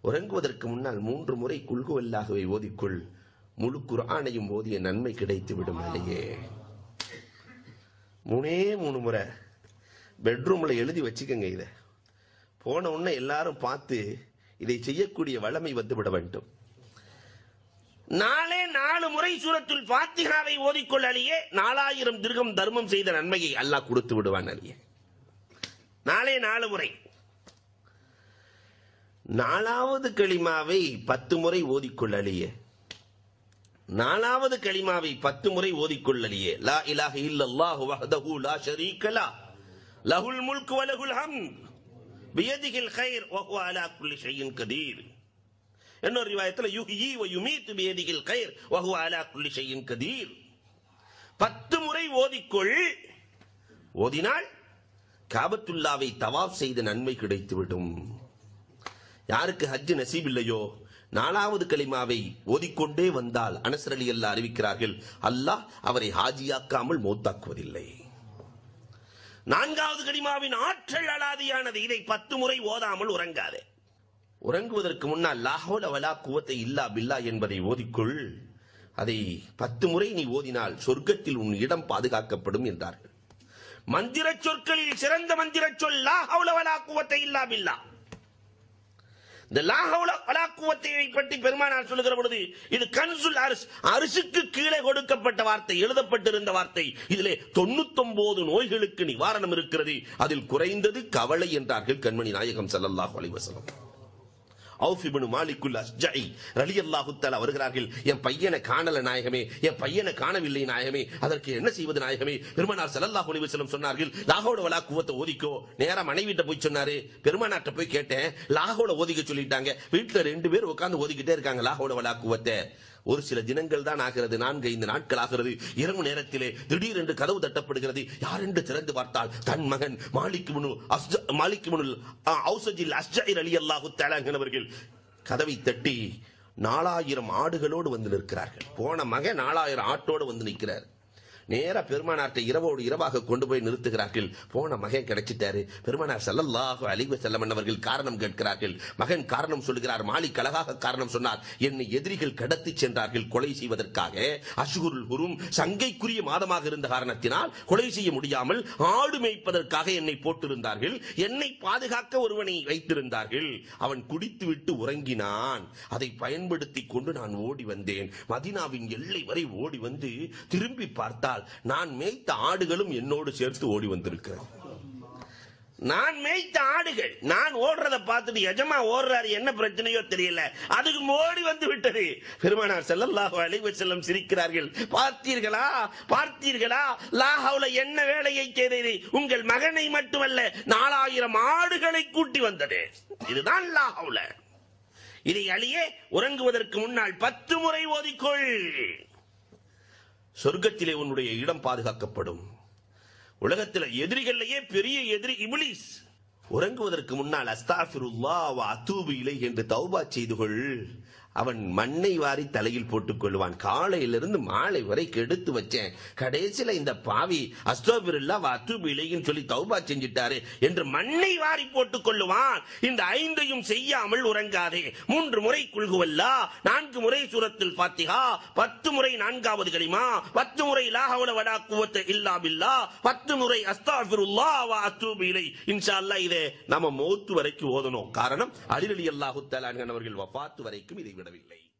உறங்குவதற்கு முன்னால் மூன்று முறை குல்குவல்லாகவே ஓதிக்கொள் முழு குர்ஆனையும் ஓதிய நன்மை கிடைத்து விடும் இல்லையே மூணே மூணு முறை பெட்ரூம்ல எழுதி வச்சுக்கோங்க இதை போன உடனே எல்லாரும் பார்த்து இதை செய்யக்கூடிய வளமை வந்து விட வேண்டும் நாளே நாலு முறை சூரத்துல் ஃபாத்திஹாவை ஓதிக்கொள் அலியே நாலாயிரம் திருகம் தர்மம் செய்த நன்மையை அல்லாஹ் கொடுத்து விடுவான் அலியே நாளே நாலு முறை நாலாவது களிமாவை பத்து முறை ஓதிக்கொள் அலியே நாலாவது களிமாவை பத்து முறை ஓதிக்கொள் அலியே லா இலாஹ இல்லல்லாஹு வஹ்தஹு லா ஷரீக லா லஹுல் முல்கு வ லஹுல் ஹம்த் பியதிஹில் கைர் வ ஹுவ அலா குல்லி ஷைஇன் கதீர் இன்னொரு ரிவாயத்துல யுஹ்யி வ யுமீத்து பியதிஹில் கைர் வ ஹுவ அலா குல்லி ஷைஇன் கதீர் பத்து முறை ஓதிக்கொள் ஓதினால் காபத்துல்லாவை தவாப் செய்த நன்மை கிடைத்துவிடும் யாருக்கு ஹஜ் நசீப் இல்லையோ நாலாவது கலிமாவை ஓதிக்கொண்டே வந்தால் அனசர் அலி அல்லா அறிவிக்கிறார்கள் அல்லாஹ் அவரை ஹாஜியாக்காமல் மௌத்தாக்குவதில்லை நான்காவது கலிமாவின் ஆற்றல் அலாதியானது இதை பத்து முறை ஓதாமல் உறங்காதே உறங்குவதற்கு முன்னால் லாஹோல வலா குவத்தை இல்லா பில்லா என்பதை ஓதிக்கொள் அதை பத்து முறை நீ ஓதினால் சொர்க்கத்தில் உன் இடம் பாதுகாக்கப்படும் என்றார்கள் மந்திர சொற்களில் சிறந்த மந்திர சொல் லாஹவுல வலா குவத்தை இல்லா பில்லா இந்த லாஹவுல வலா குவத்தை பற்றி பெருமானார் சொல்லுகிற பொழுது இது கன்சுல் அரிஸ் அரிசுக்கு கீழே கொடுக்கப்பட்ட வார்த்தை எழுதப்பட்டிருந்த வார்த்தை இதிலே தொண்ணூத்தொன்பது நோய்களுக்கு நிவாரணம் இருக்கிறது அதில் குறைந்தது கவலை என்றார்கள் கண்மணி நாயகம் ஸல்லல்லாஹு அலைஹி வஸல்லம் அவுஃப் இப்னு மாலிக்குல் அஸ்ஜஇ ரலியல்லாஹு தஆலா வருகிறார்கள் என் பையனை காணல நாயகமே என் பையனை காணவில்லை நாயகமே அதற்கு என்ன செய்வது நாயகமே பெருமானார் ஸல்லல்லாஹு அலைஹி வஸல்லம் சொன்னார்கள் லாஹோட வலா குவத்தை ஓதிக்கோ நேரா மனைவிட்ட போய் சொன்னாரு பெருமானார்ட்ட போய் கேட்டேன் லாஹோட ஓதிக்க சொல்லிட்டாங்க வீட்டுல ரெண்டு பேர் உட்கார்ந்து ஓதிக்கிட்டே இருக்காங்க லாஹோட வலா குவத்தை ஒரு சில தினங்கள் தான் ஆகிறது நான்கு ஐந்து நாட்கள் ஆகிறது இரவு நேரத்திலே திடீரென்று கதவு தட்டப்படுகிறது யார் என்று திறந்து பார்த்தால் தன் மகன் மாலிக் முனு மாலிக் முனு ஔசஜில் அஸ்ஜைர் அலி அல்லாஹு தலாங்கிறவர்கள் கதவை தட்டி நாலாயிரம் ஆடுகளோடு வந்து நிற்கிறார்கள் போன மகன் நாலாயிரம் ஆட்டோடு வந்து நிற்கிறார் நேரா பெருமானார்ட்ட இரவோடு இரவாக கொண்டு போய் நிறுத்துகிறார்கள் போன மகன் கிடைச்சிட்டாரு பெருமானார் ஸல்லல்லாஹு அலைஹி வஸல்லம் அவர்கள் காரணம் கேட்கிறார்கள் மகன் காரணம் சொல்லுகிறார் மாலிக் அழகாக காரணம் சொன்னார் என்னை எதிரிகள் கடத்தி சென்றார்கள் கொலை செய்வதற்காக அஷ்ஹுருல் ஹுரும் சங்கைக்குரிய மாதமாக இருந்த காரணத்தினால் கொலை செய்ய முடியாமல் ஆடு மேய்ப்பதற்காக என்னை போட்டிருந்தார்கள் என்னை பாதுகாக்க ஒருவனை வைத்திருந்தார்கள் அவன் குடித்துவிட்டு உறங்கினான் அதை பயன்படுத்தி கொண்டு நான் ஓடி வந்தேன் மதினாவின் எல்லை வரை ஓடி வந்து திரும்பி பார்த்தால் நான் மேய்த்த ஆடுகளும் என்னோடு சேர்த்து ஓடி வந்திருக்கிறேன் நான் மேய்த்த ஆடுகள் நான் ஓடுறத பார்த்துட்டு எஜமா ஓடுறாரு என்ன பிரச்சனையோ தெரியல அதுக்கு ஓடி வந்து விட்டது பெருமானார் ஸல்லல்லாஹு அலைஹி வஸல்லம் சிரிக்கிறார்கள் பார்த்தீர்களா பார்த்தீர்களா லாஹவுல என்ன வேலையை செய்தது உங்கள் மகனை மட்டுமல்ல நாலாயிரம் ஆடுகளை கூட்டி வந்தது இதுதான் லாஹவுல இதை அழியே உறங்குவதற்கு முன்னால் பத்து முறை ஓதிக்கொள் சொர்க்கத்திலே உன்னுடைய இடம் பாதுகாக்கப்படும் உலகத்தில் எதிரிகளிலேயே பெரிய எதிரி இபிலிஸ் உறங்குவதற்கு முன்னால் அஸ்தாஃபிருல்லா வ அத்தூபு இலை என்று தௌபா செய்து கொள் அவன் மண்ணை வாரி தலையில் போட்டுக் கொள்வான் காலையிலிருந்து மாலை வரை கெடுத்து வச்சேன் கடைசியில இந்த பாவி அஸ்தோபிருல்லா வ அத்தூபு இலைன்னு சொல்லி தௌபா செஞ்சிட்டாரு என்று மண்ணை வாரி போட்டுக் கொள்ளுவான் இந்த ஐந்தையும் செய்யாமல் உறங்காதே மூன்று முறை குல்குவல்லா நான்கு முறை சூரத்தில் ஃபாத்திஹா பத்து முறை நான்காவது கலிமா பத்து முறை லாஹவுல வடா குவத்த இல்லா பில்லா பத்து முறை அஸ்தாஃபிருல்லா வ அத்தூபு இலை இன்ஷா அல்லாஹ் இதை நாம மௌத்து வரைக்கும் ஓதணும் காரணம் அலிரலி அல்லாஹு தஆலா அவர்கள் வஃபாத் வரைக்கும் இதை விடவில்லை